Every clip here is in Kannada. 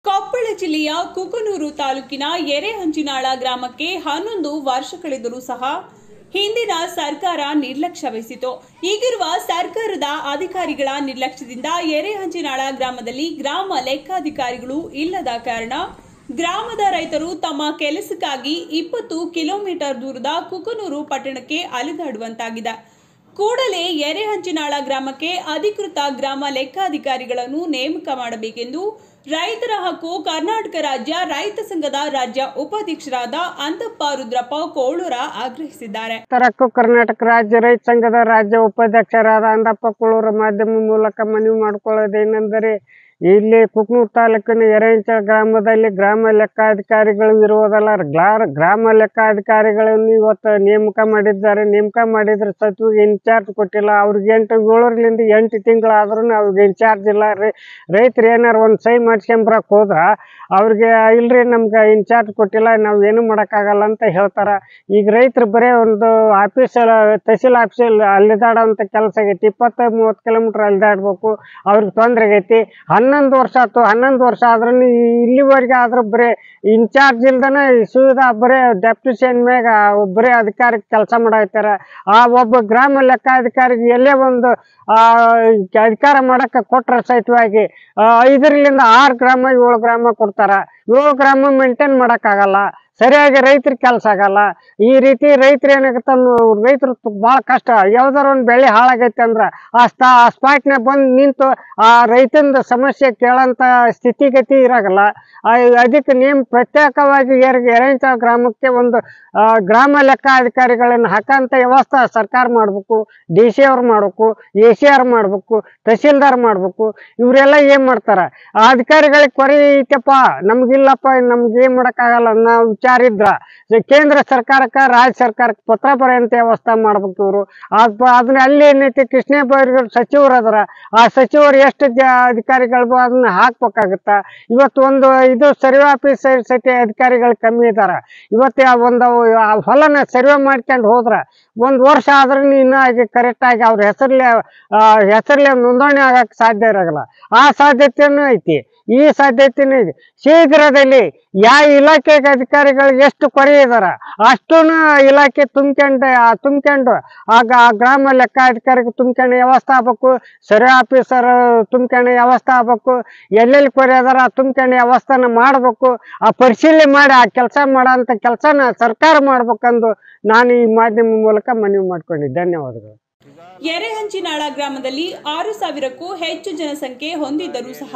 ಕೊಪ್ಪಳ ಜಿಲ್ಲೆಯ ಕುಕನೂರು ತಾಲೂಕಿನ ಎರೆಹಂಚಿನಾಳ ಗ್ರಾಮಕ್ಕೆ ಹನ್ನೊಂದು ವರ್ಷ ಕಳೆದರೂ ಸಹ ಹಿಂದಿನ ಸರ್ಕಾರ ನಿರ್ಲಕ್ಷ್ಯ ವಹಿಸಿತು ಈಗಿರುವ ಸರ್ಕಾರದ ಅಧಿಕಾರಿಗಳ ನಿರ್ಲಕ್ಷ್ಯದಿಂದ ಎರೆಹಂಚಿನಾಳ ಗ್ರಾಮದಲ್ಲಿ ಗ್ರಾಮ ಲೆಕ್ಕಾಧಿಕಾರಿಗಳು ಇಲ್ಲದ ಕಾರಣ ಗ್ರಾಮದ ರೈತರು ತಮ್ಮ ಕೆಲಸಕ್ಕಾಗಿ ಇಪ್ಪತ್ತು ಕಿಲೋಮೀಟರ್ ದೂರದ ಕುಕನೂರು ಪಟ್ಟಣಕ್ಕೆ ಅಲೆದಾಡುವಂತಾಗಿದೆ ಕೂಡಲೇ ಎರೆಹಂಚಿನಾಳ ಗ್ರಾಮಕ್ಕೆ ಅಧಿಕೃತ ಗ್ರಾಮ ಲೆಕ್ಕಾಧಿಕಾರಿಗಳನ್ನು ನೇಮಕ ಮಾಡಬೇಕೆಂದು ರೈತರ ಹಕ್ಕು ಕರ್ನಾಟಕ ರಾಜ್ಯ ರೈತ ಸಂಘದ ರಾಜ್ಯ ಉಪಾಧ್ಯಕ್ಷರಾದ ಅಂತಪ್ಪ ರುದ್ರಪ್ಪ ಕೋಳೂರ ಆಗ್ರಹಿಸಿದ್ದಾರೆ ತರಕ್ಕೂ ಕರ್ನಾಟಕ ರಾಜ್ಯ ರೈತ ಸಂಘದ ರಾಜ್ಯ ಉಪಾಧ್ಯಕ್ಷರಾದ ಅಂದಪ್ಪ ಕುಳೂರ ಮಾಧ್ಯಮ ಮೂಲಕ ಮನವಿ ಮಾಡಿಕೊಳ್ಳೋದೇನೆಂದರೆ ಇಲ್ಲಿ ಕುಕ್ನೂರು ತಾಲೂಕಿನ ಎರೆಂಚ ಗ್ರಾಮದಲ್ಲಿ ಗ್ರಾಮ ಲೆಕ್ಕಾಧಿಕಾರಿಗಳು ಇರುವುದಲ್ಲ ಗ್ಲಾ- ಗ್ರಾಮ ಲೆಕ್ಕಾಧಿಕಾರಿಗಳನ್ನು ಇವತ್ತು ನೇಮಕ ಮಾಡಿದ್ದಾರೆ ನೇಮಕ ಮಾಡಿದ್ರೆ ಸಚಿವಗೆ ಇನ್ಚಾರ್ಜ್ ಕೊಟ್ಟಿಲ್ಲ ಅವ್ರಿಗೆ ಎಂಟು ಏಳರಿಂದ ಎಂಟು ತಿಂಗಳಾದ್ರೂ ಅವ್ರಿಗೆ ಇನ್ಚಾರ್ಜ್ ಇಲ್ಲ ರೈ- ರೈತರು ಏನಾರು ಒಂದು ಸಹಿ ಮಾಡ್ಸ್ಕೊಂಬರಕ್ಕೆ ಹೋದ್ರ ಅವ್ರಿಗೆ ಇಲ್ರಿ ನಮ್ಗೆ ಇನ್ಚಾರ್ಜ್ ಕೊಟ್ಟಿಲ್ಲ ನಾವು ಏನು ಮಾಡೋಕ್ಕಾಗಲ್ಲ ಅಂತ ಹೇಳ್ತಾರೆ ಈಗ ರೈತರು ಬರೀ ಒಂದು ಆಫೀಸ್ ತಹಸೀಲ್ ಆಫೀಸಲ್ಲಿ ಅಲ್ಲಿದಾಡೋಂಥ ಕೆಲಸ ಆಗೈತಿ ಇಪ್ಪತ್ತೈದು ಮೂವತ್ತು ಕಿಲೋಮೀಟ್ರ್ ಅಲ್ಲಿದಾಡ್ಬೇಕು ಅವ್ರಿಗೆ ತೊಂದರೆ ಆಗೈತಿ ಹನ್ನೊಂದು ವರ್ಷ ಆಯ್ತು ಹನ್ನೊಂದು ವರ್ಷ ಆದ್ರೂ ಇಲ್ಲಿವರೆಗೆ ಆದ್ರೂ ಬರೀ ಇನ್ಚಾರ್ಜ್ ಇಲ್ದನೆ ಸುವಿಧಾ ಬರೀ ಡೆಪ್ಯುಟೇಷನ್ ಮ್ಯಾಗ ಬರೀ ಅಧಿಕಾರಿ ಕೆಲಸ ಮಾಡಾಯ್ತಾರ ಆ ಒಬ್ಬ ಗ್ರಾಮ ಲೆಕ್ಕಾಧಿಕಾರಿಗೆ ಎಲ್ಲೇ ಒಂದು ಆ, ಅಧಿಕಾರ ಮಾಡಕ್ಕೆ ಕೊಟ್ರ ಸಹಿತವಾಗಿ ಆ, ಐದರಿಂದ ಆರು ಗ್ರಾಮ ಏಳು ಗ್ರಾಮ ಕೊಡ್ತಾರ ಏಳು ಗ್ರಾಮ ಮೇಂಟೈನ್ ಮಾಡೋಕ್ಕಾಗಲ್ಲ ಸರಿಯಾಗಿ ರೈತರಿಗೆ ಕೆಲಸ ಆಗಲ್ಲ ಈ ರೀತಿ ರೈತರು ಏನಾಗುತ್ತೆ ರೈತರು ಭಾಳ ಕಷ್ಟ ಯಾವ್ದಾರ ಒಂದು ಬೆಳೆ ಹಾಳಾಗೈತೆ ಅಂದ್ರೆ ಆ ಸ್ಟಾ ಆ ಸ್ಪಾಟ್ನಾಗ ಬಂದು ನಿಂತು ಆ ರೈತಂದು ಸಮಸ್ಯೆ ಕೇಳೋಂಥ ಸ್ಥಿತಿಗತಿ ಇರಾಗಲ್ಲ ಆ, ಅದಕ್ಕೆ ನೇಮ್ ಪ್ರತ್ಯೇಕವಾಗಿ ಎರ್ ಎರೆಂಚ ಗ್ರಾಮಕ್ಕೆ ಒಂದು ಆ, ಗ್ರಾಮ ಲೆಕ್ಕಾಧಿಕಾರಿಗಳನ್ನು ಹಾಕಂತ ವ್ಯವಸ್ಥೆ ಸರ್ಕಾರ ಮಾಡಬೇಕು ಡಿ ಸಿ ಅವ್ರು ಮಾಡಬೇಕು ಎ ಸಿ ಆರ್ ಮಾಡಬೇಕು ತಹಸೀಲ್ದಾರ್ ಮಾಡಬೇಕು ಇವರೆಲ್ಲ ಏನು ಮಾಡ್ತಾರೆ ಆ ಅಧಿಕಾರಿಗಳಿಗೆ ಕೊರೆ ಐತಪ್ಪ ನಮ್ಗಿಲ್ಲಪ್ಪ ನಮ್ಗೆ ಏನು ಮಾಡೋಕ್ಕಾಗಲ್ಲ ನಾವು ವಿಚಾರ ಇದ್ರ ಸೊ ಕೇಂದ್ರ ಸರ್ಕಾರಕ್ಕೆ ರಾಜ್ಯ ಸರ್ಕಾರಕ್ಕೆ ಪತ್ರ ಬರೆಯಂತ ವ್ಯವಸ್ಥೆ ಮಾಡ್ಬೇಕು ಇವರು ಅದನ್ನ ಅಲ್ಲಿ ಏನೈತಿ ಕೃಷ್ಣ ಬೈರೇಗೌಡ ಸಚಿವರು ಅದರ ಆ ಸಚಿವರು ಎಷ್ಟು ಜ ಅಧಿಕಾರಿಗಳು ಅದನ್ನ ಹಾಕ್ಬೇಕಾಗತ್ತ ಇವತ್ತು ಒಂದು ಇದು ಸರ್ವೆ ಆಫೀಸ್ ಸತಿ ಅಧಿಕಾರಿಗಳು ಕಮ್ಮಿ ಇದಾರ ಇವತ್ತು ಆ ಒಂದು ಆ ಹೊಲನ ಸರ್ವೆ ಮಾಡ್ಕೊಂಡು ಹೋದ್ರ ಒಂದು ವರ್ಷ ಆದ್ರೂ ಇನ್ನೂ ಆಗಿ ಕರೆಕ್ಟಾಗಿ ಅವ್ರ ಹೆಸರಲ್ಲೇ ಹೆಸರಲ್ಲೇ ನೋಂದಣಿ ಆಗಕ್ಕೆ ಸಾಧ್ಯ ಇರೋಲ್ಲ ಆ ಸಾಧ್ಯತೆನೂ ಐತಿ ಈ ಸಾಧ್ಯತೆನೂ ಇದೆ ಶೀಘ್ರದಲ್ಲಿ ಯಾವ ಇಲಾಖೆಗೆ ಅಧಿಕಾರಿಗಳು ಎಷ್ಟು ಕೊರೆ ಇದಾರ ಅಷ್ಟೂ ಇಲಾಖೆ ತುಂಬ್ಕೊಂಡು ಆ ತುಂಬ್ಕೊಂಡು ಆಗ ಆ ಗ್ರಾಮ ಲೆಕ್ಕಾಧಿಕಾರಿಗೆ ತುಂಬ್ಕೊಂಡು ವ್ಯವಸ್ಥೆ ಆಗ್ಬೇಕು ಸರ್ವೆ ಆಫೀಸರ್ ತುಂಬ್ಕೊಂಡು ವ್ಯವಸ್ಥೆ ಆಗ್ಬೇಕು ಎಲ್ಲೆಲ್ಲಿ ಕೊರೆ ಅದಾರ ಆ ತುಂಬ್ಕೊಂಡು ವ್ಯವಸ್ಥೆನ ಮಾಡಬೇಕು ಆ ಪರಿಶೀಲನೆ ಮಾಡಿ ಆ ಕೆಲಸ ಮಾಡೋಂಥ ಕೆಲಸನ ಸರ್ಕಾರ ಮಾಡ್ಬೇಕಂದು ನಾನು ಈ ಮಾಧ್ಯಮ ಮೂಲಕ ಮನವಿ ಮಾಡ್ಕೊಂಡಿದ್ದೆ ಧನ್ಯವಾದಗಳು ಎರೆಹಂಚಿನಾಳ ಗ್ರಾಮದಲ್ಲಿ ಆರು ಸಾವಿರಕ್ಕೂ ಹೆಚ್ಚು ಜನಸಂಖ್ಯೆ ಹೊಂದಿದ್ದರೂ ಸಹ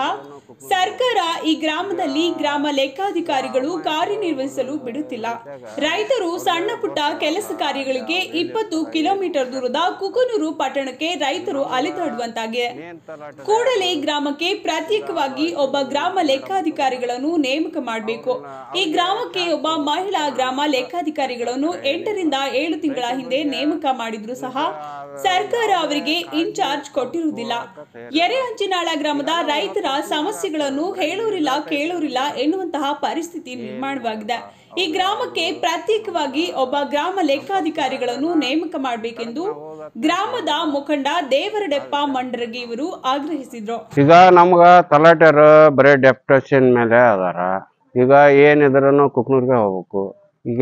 ಸರ್ಕಾರ ಈ ಗ್ರಾಮದಲ್ಲಿ ಗ್ರಾಮ ಲೆಕ್ಕಾಧಿಕಾರಿಗಳು ಕಾರ್ಯನಿರ್ವಹಿಸಲು ಬಿಡುತ್ತಿಲ್ಲ ರೈತರು ಸಣ್ಣ ಪುಟ್ಟ ಕೆಲಸ ಕಾರ್ಯಗಳಿಗೆ ಇಪ್ಪತ್ತು ಕಿಲೋಮೀಟರ್ ದೂರದ ಕುಕನೂರು ಪಟ್ಟಣಕ್ಕೆ ರೈತರು ಅಲೆದಾಡುವಂತಾಗಿದೆ ಕೂಡಲೇ ಗ್ರಾಮಕ್ಕೆ ಪ್ರತ್ಯೇಕವಾಗಿ ಒಬ್ಬ ಗ್ರಾಮ ಲೆಕ್ಕಾಧಿಕಾರಿಗಳನ್ನು ನೇಮಕ ಮಾಡಬೇಕು ಈ ಗ್ರಾಮಕ್ಕೆ ಒಬ್ಬ ಮಹಿಳಾ ಗ್ರಾಮ ಲೆಕ್ಕಾಧಿಕಾರಿಗಳನ್ನು ಎಂಟರಿಂದ ಏಳು ತಿಂಗಳ ಹಿಂದೆ ನೇಮಕ ಮಾಡಿದ್ರು ಸಹ ಸರ್ಕಾರ ಅವರಿಗೆ ಇನ್ಚಾರ್ಜ್ ಕೊಟ್ಟಿರುವುದಿಲ್ಲ ಎರೆಹಂಚಿನಾಳ ಗ್ರಾಮದ ರೈತರ ಸಮಸ್ಯೆಗಳನ್ನು ಹೇಳೋರಿಲ್ಲ ಕೇಳೋರಿಲ್ಲ ಎನ್ನುವಂತಹ ಪರಿಸ್ಥಿತಿ ನಿರ್ಮಾಣವಾಗಿದೆ ಈ ಗ್ರಾಮಕ್ಕೆ ಪ್ರತ್ಯೇಕವಾಗಿ ಒಬ್ಬ ಗ್ರಾಮ ಲೆಕ್ಕಾಧಿಕಾರಿಗಳನ್ನು ನೇಮಕ ಮಾಡಬೇಕೆಂದು ಗ್ರಾಮದ ಮುಖಂಡ ದೇವರಡೆಪ್ಪ ಮಂಡರಗಿ ಇವರು ಆಗ್ರಹಿಸಿದ್ರು ಈಗ ನಮ್ಗೆ ತಲಾಟ್ಯಾರು ಬರೀ ಡೆಪ್ಯುಟೇಷನ್ ಮೇಲೆ ಅದಾರ ಈಗ ಏನಿದ್ರೂ ಕುಕ್ನೂರ್ಗೆ ಹೋಗ್ಬೇಕು ಈಗ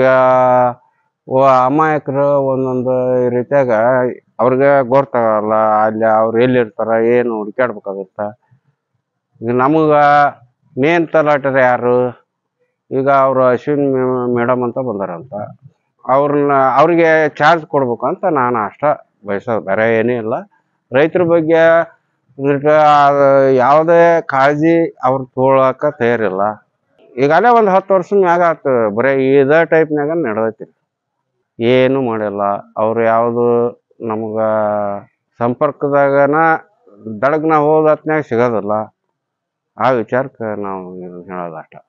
ಓ ಅಮಾಯಕರು ಒಂದೊಂದು ರೀತಿಯಾಗ ಅವ್ರಿಗೆ ಗೊತ್ತಾಗಲ್ಲ ಅಲ್ಲಿ ಅವ್ರು ಎಲ್ಲಿರ್ತಾರ ಏನು ಹುಡುಕ್ಯಾಡ್ಬೇಕಾಗತ್ತ ಈಗ ನಮಗೆ ಮೇನ್ ತಲಾಟರು ಯಾರು ಈಗ ಅವರು ಅಶ್ವಿನ್ ಮೇಡಮ್ ಅಂತ ಬಂದಾರಂತ ಅವ್ರನ್ನ ಅವ್ರಿಗೆ ಚಾರ್ಜ್ ಕೊಡ್ಬೇಕಂತ ನಾನು ಅಷ್ಟ ಬಯಸೋದು ಬೇರೆ ಏನೂ ಇಲ್ಲ ರೈತರ ಬಗ್ಗೆ ಇದಕ್ಕೆ ಯಾವುದೇ ಕಾಳಜಿ ಅವ್ರು ತೊಗೊಳಕ ತಯಾರಿಲ್ಲ ಈಗಲೇ ಒಂದು ಹತ್ತು ವರ್ಷದ ಮ್ಯಾಗ ಆತು ಬರೀ ಇದೇ ಟೈಪ್ನಾಗ ನಡೆದೈತಿ ಏನು ಮಾಡಿಲ್ಲ ಅವ್ರು ಯಾವುದು ನಮ್ಗೆ ಸಂಪರ್ಕದಾಗನ ದಡಗ್ನ ಹೋದ ಹೊತ್ನ್ಯಾಗ ಸಿಗೋದಿಲ್ಲ ಆ ವಿಚಾರಕ್ಕೆ ನಾವು ಇದು ಹೇಳೋದು ಅಷ್ಟ